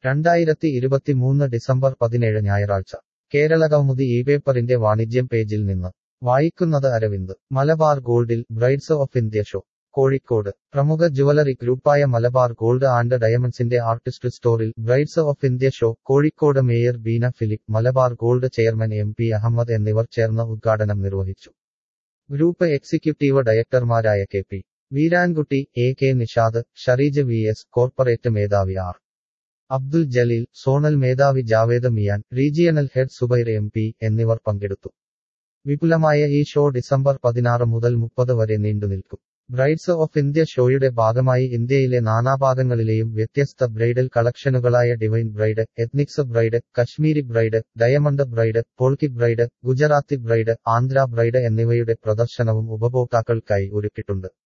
രണ്ടായിരത്തി ഇരുപത്തിമൂന്ന് ഡിസംബർ പതിനേഴ് ഞായറാഴ്ച കേരളകൗമുദി ഈ പേപ്പറിന്റെ വാണിജ്യം പേജിൽ നിന്ന് വായിക്കുന്നത് അരവിന്ദ് മലബാർ ഗോൾഡിൽ brides of India show Kozhikode പ്രമുഖ ജുവലറി ഗ്രൂപ്പായ മലബാർ ഗോൾഡ് ആൻഡ് ഡയമണ്ട്സിന്റെ ആർട്ടിസ്റ്റ് സ്റ്റോറിൽ brides of India show Kozhikode mayor Beena Philip Malabar gold chairman M P Ahmed എന്നിവർ ചേർന്ന് ഉദ്ഘാടനം നിർവഹിച്ചു ഗ്രൂപ്പ് എക്സിക്യൂട്ടീവ് ഡയറക്ടർമാരായ K P Veerankutty A K Nishad Shareej V S corporate മേധാവി ആർ അബ്ദുൽ ജലീൽ സോണൽ മേധാവി Javed Mian regional head Zubair M P എന്നിവർ പങ്കെടുത്തു വിപുലമായ ഈ ഷോ ഡിസംബർ പതിനാറ് മുതൽ മുപ്പത് വരെ നീണ്ടുനിൽക്കും ബ്രൈഡ്സ് ഓഫ് ഇന്ത്യ ഷോയുടെ ഭാഗമായി ഇന്ത്യയിലെ നാനാഭാഗങ്ങളിലെയും വ്യത്യസ്ത ബ്രൈഡൽ കളക്ഷനുകളായ divine bride ethnics bride Kashmiri bride diamond bride Polki bride Gujarati bride Andhra bride എന്നിവയുടെ പ്രദർശനവും ഉപഭോക്താക്കൾക്കായി ഒരുക്കിയിട്ടുണ്ട്